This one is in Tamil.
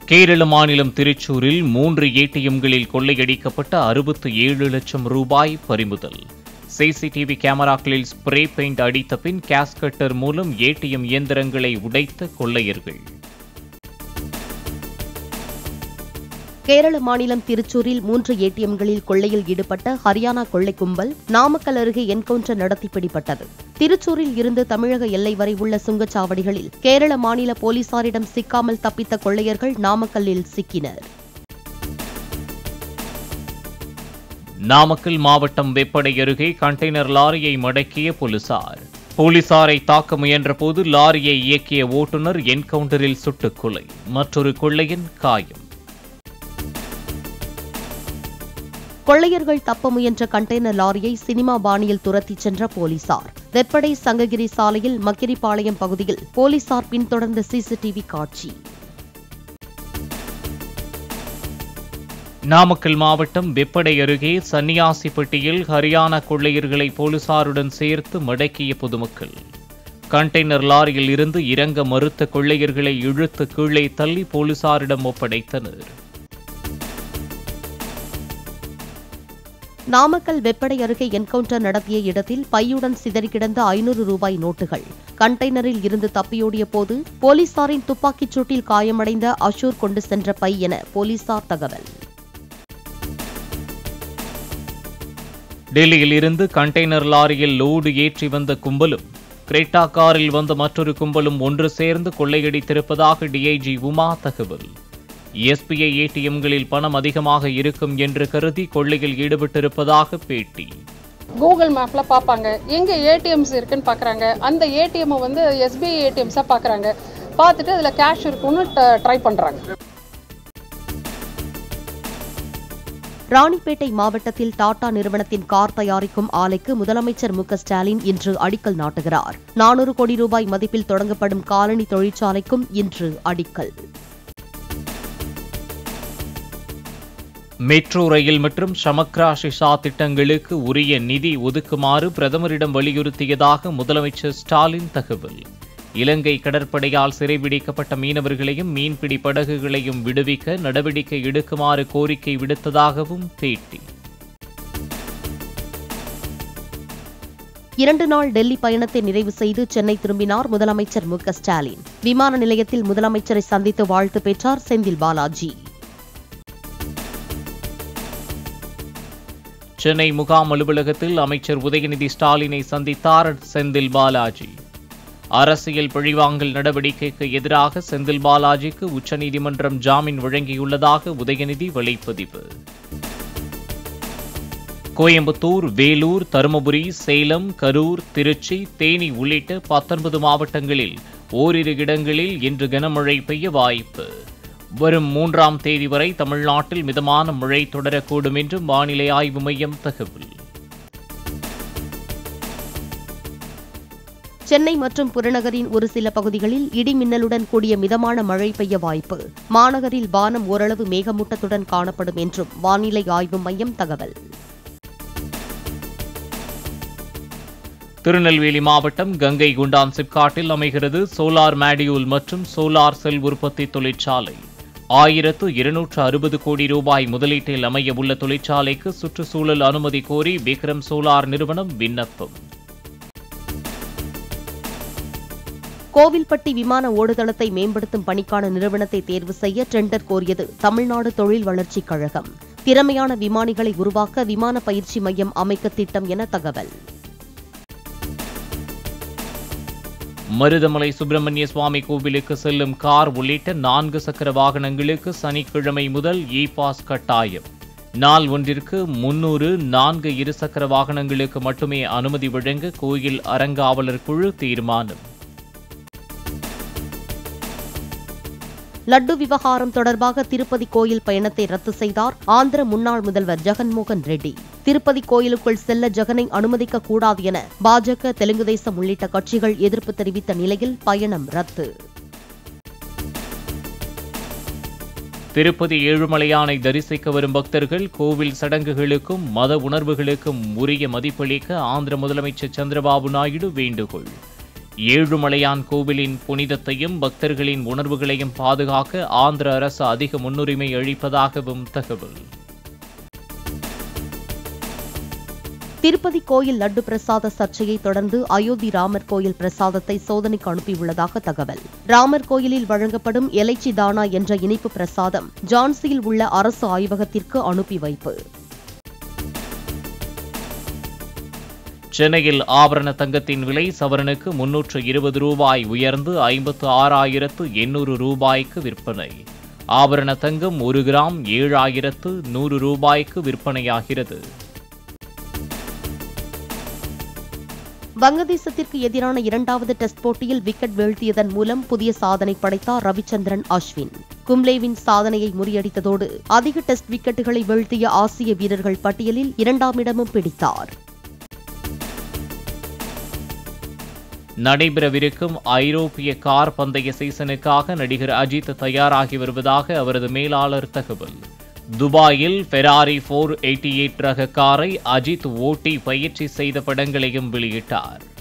கேரள மாநிலம் திருச்சூரில் மூன்று ஏடிஎம்களில் கொள்ளையடிக்கப்பட்ட அறுபத்து ஏழு லட்சம் ரூபாய் பறிமுதல் சிசிடிவி கேமராக்களில் ஸ்ப்ரே பெயிண்ட் அடித்த பின் கேஸ்கட்டர் மூலம் ஏடிஎம் இயந்திரங்களை உடைத்த கொள்ளையர்கள் கேரள மாநிலம் திருச்சூரில் மூன்று ஏடிஎம்களில் கொள்ளையில் ஈடுபட்ட ஹரியானா கொள்ளை கும்பல் நாமக்கல் அருகே என்கவுண்டர் நடத்தி பிடிபட்டது திருச்சூரில் இருந்து தமிழக எல்லை வரை உள்ள சுங்கச்சாவடிகளில் கேரள மாநில போலீசாரிடம் சிக்காமல் தப்பித்த கொள்ளையர்கள் நாமக்கல்லில் சிக்கினர் நாமக்கல் மாவட்டம் வெப்படை அருகே கண்டெய்னர் லாரியை மடக்கிய போலீசார் போலீசாரை தாக்க முயன்றபோது லாரியை இயக்கிய ஓட்டுநர் என்கவுண்டரில் சுட்டுக் கொலை மற்றொரு கொள்ளையன் காயம் கொள்ளையர்கள் தப்ப முயன்ற கண்டெய்னர் லாரியை சினிமா பாணியில் துரத்திச் சென்ற போலீசார் வெப்படை சங்ககிரி சாலையில் மக்கிரிப்பாளையம் பகுதியில் போலீசார் பின்தொடர்ந்த சிசிடிவி காட்சி நாமக்கல் மாவட்டம் வெப்படை அருகே சன்னியாசிப்பட்டியில் ஹரியானா கொள்ளையர்களை போலீசாருடன் சேர்த்து மடக்கிய பொதுமக்கள் கண்டெய்னர் லாரியில் இருந்து இறங்க மறுத்த கொள்ளையர்களை இழுத்து கீழே தள்ளி போலீசாரிடம் ஒப்படைத்தனர் நாமக்கல் வெப்படை அருகே என்கவுண்டர் நடத்திய இடத்தில் பையுடன் சிதறி கிடந்த ஐநூறு ரூபாய் நோட்டுகள் கண்டெய்னரில் இருந்து தப்பியோடிய போது போலீசாரின் துப்பாக்கிச் சூட்டில் காயமடைந்த அஷூர் கொண்டு சென்ற பை என போலீசார் தகவல் டெல்லியில் இருந்து கண்டெய்னர் லாரியில் லோடு ஏற்றி வந்த கும்பலும் கிரேட்டா காரில் வந்த மற்றொரு கும்பலும் ஒன்று சேர்ந்து கொள்ளையடித்திருப்பதாக டிஐஜி உமா தகவல் எஸ்பிஐ ஏடிஎம்களில் பணம் அதிகமாக இருக்கும் என்று கருதி கொள்ளையில் ஈடுபட்டிருப்பதாக பேட்டி கூகுள் மேப்பில் பார்ப்பாங்க எங்கே ஏடிஎம்ஸ் இருக்குன்னு பார்க்குறாங்க அந்த ஏடிஎம் வந்து எஸ்பிஐ ஏடிஎம்ஸாக பார்க்குறாங்க பார்த்துட்டு அதில் கேஷ் இருக்குன்னு ட்ரை பண்ணுறாங்க ராணிப்பேட்டை மாவட்டத்தில் டாடா நிறுவனத்தின் கார் தயாரிக்கும் ஆலைக்கு முதலமைச்சர் மு க ஸ்டாலின் இன்று அடிக்கல் நாட்டுகிறார் நானூறு கோடி ரூபாய் மதிப்பில் தொடங்கப்படும் காலனி தொழிற்சாலைக்கும் இன்று அடிக்கல் மெட்ரோ ரயில் மற்றும் சமக்ரா ஷிஷா திட்டங்களுக்கு உரிய நிதி ஒதுக்குமாறு பிரதமரிடம் வலியுறுத்தியதாக முதலமைச்சர் ஸ்டாலின் தகவல் இலங்கை கடற்படையால் சிறைபிடிக்கப்பட்ட மீனவர்களையும் மீன்பிடி படகுகளையும் விடுவிக்க நடவடிக்கை எடுக்குமாறு கோரிக்கை விடுத்ததாகவும் பேட்டி இரண்டு நாள் டெல்லி பயணத்தை நிறைவு செய்து சென்னை திரும்பினார் முதலமைச்சர் மு க ஸ்டாலின் விமான நிலையத்தில் முதலமைச்சரை சந்தித்து வாழ்த்து பெற்றார் செந்தில் பாலாஜி சென்னை முகாம் அலுவலகத்தில் அமைச்சர் உதயநிதி ஸ்டாலினை சந்தித்தார் செந்தில் பாலாஜி அரசியல் பழிவாங்கல் நடவடிக்கைக்கு எதிராக செந்தில் பாலாஜிக்கு உச்சநீதிமன்றம் ஜாமீன் வழங்கியுள்ளதாக உதயநிதி வலைப்பதிவு கோயம்புத்தூர் வேலூர் தருமபுரி சேலம் கரூர் திருச்சி தேனி உள்ளிட்ட பத்தொன்பது மாவட்டங்களில் ஓரிரு இடங்களில் இன்று கனமழை பெய்ய வாய்ப்பு வரும் மூன்றாம் தேதி வரை தமிழ்நாட்டில் மிதமான மழை தொடரக்கூடும் என்று வானிலை ஆய்வு மையம் தகவல் சென்னை மற்றும் புறநகரின் ஒரு சில பகுதிகளில் இடி மின்னலுடன் கூடிய மிதமான மழை பெய்ய வாய்ப்பு மாநகரில் வானம் ஓரளவு மேகமூட்டத்துடன் காணப்படும் என்றும் வானிலை ஆய்வு மையம் தகவல் திருநெல்வேலி மாவட்டம் கங்கை குண்டான் சிப்காட்டில் அமைகிறது சோலார் மாடியூல் மற்றும் சோலார் செல் உற்பத்தி தொழிற்சாலை ஆயிரத்து இருநூற்று அறுபது கோடி ரூபாய் முதலீட்டில் அமைய உள்ள தொழிற்சாலைக்கு சுற்றுச்சூழல் அனுமதி கோரி விக்ரம் சோலார் நிறுவனம் விண்ணப்பம் கோவில்பட்டி விமான ஓடுதளத்தை மேம்படுத்தும் பணிக்கான நிறுவனத்தை தேர்வு செய்ய டெண்டர் கோரியது தமிழ்நாடு தொழில் வளர்ச்சிக் கழகம் திறமையான விமானிகளை உருவாக்க விமான பயிற்சி மையம் அமைக்க திட்டம் என தகவல் மருதமலை சுப்பிரமணிய சுவாமி கோவிலுக்கு செல்லும் கார் உள்ளிட்ட நான்கு சக்கர வாகனங்களுக்கு சனிக்கிழமை முதல் இ பாஸ் கட்டாயம் நாள் ஒன்றிற்கு முன்னூறு நான்கு இருசக்கர வாகனங்களுக்கு மட்டுமே அனுமதி வழங்க கோயில் அறங்காவலர் குழு தீர்மானம் லட்டு விவகாரம் தொடர்பாக திருப்பதி கோயில் பயணத்தை ரத்து செய்தார் ஆந்திர முன்னாள் முதல்வர் ஜெகன்மோகன் ரெட்டி திருப்பதி கோயிலுக்குள் செல்ல ஜெகனை அனுமதிக்க கூடாது என பாஜக தெலுங்கு தேசம் உள்ளிட்ட கட்சிகள் எதிர்ப்பு தெரிவித்த நிலையில் பயணம் ரத்து திருப்பதி ஏழுமலையானை தரிசிக்க வரும் பக்தர்கள் கோவில் சடங்குகளுக்கும் மத உணர்வுகளுக்கும் உரிய மதிப்பளிக்க ஆந்திர முதலமைச்சர் சந்திரபாபு நாயுடு வேண்டுகோள் ஏழுமலையான் கோவிலின் புனிதத்தையும் பக்தர்களின் உணர்வுகளையும் பாதுகாக்க ஆந்திர அரசு அதிக முன்னுரிமை அளிப்பதாகவும் தகவல் திருப்பதி கோயில் லட்டு பிரசாத சர்ச்சையை தொடர்ந்து அயோத்தி ராமர் கோயில் பிரசாதத்தை சோதனைக்கு அனுப்பியுள்ளதாக தகவல் ராமர் கோயிலில் வழங்கப்படும் எலைச்சி தானா என்ற இனிப்பு பிரசாதம் ஜான்சியில் உள்ள அரசு ஆய்வகத்திற்கு அனுப்பி வைப்பு சென்னையில் ஆபரண தங்கத்தின் விலை சவரனுக்கு முன்னூற்று இருபது ரூபாய் உயர்ந்து ஐம்பத்து ஆறாயிரத்து எண்ணூறு ரூபாய்க்கு விற்பனை ஆபரண தங்கம் ஒரு கிராம் ஏழாயிரத்து நூறு ரூபாய்க்கு விற்பனையாகிறது வங்கதேசத்திற்கு எதிரான இரண்டாவது டெஸ்ட் போட்டியில் விக்கெட் வீழ்த்தியதன் மூலம் புதிய சாதனை படைத்தார் ரவிச்சந்திரன் அஸ்வின் கும்ளேவின் சாதனையை முறியடித்ததோடு அதிக டெஸ்ட் விக்கெட்டுகளை வீழ்த்திய ஆசிய வீரர்கள் பட்டியலில் இரண்டாம் இடமும் பிடித்தார் நடைபெறவிருக்கும் ஐரோப்பிய கார் பந்தய சீசனுக்காக நடிகர் அஜித் தயாராகி வருவதாக அவரது மேலாளர் தகவல் துபாயில் ஃபெராரி ஃபோர் எயிட்டி எயிட் ரக காரை அஜித் ஓட்டி பயிற்சி செய்த படங்களையும் வெளியிட்டார்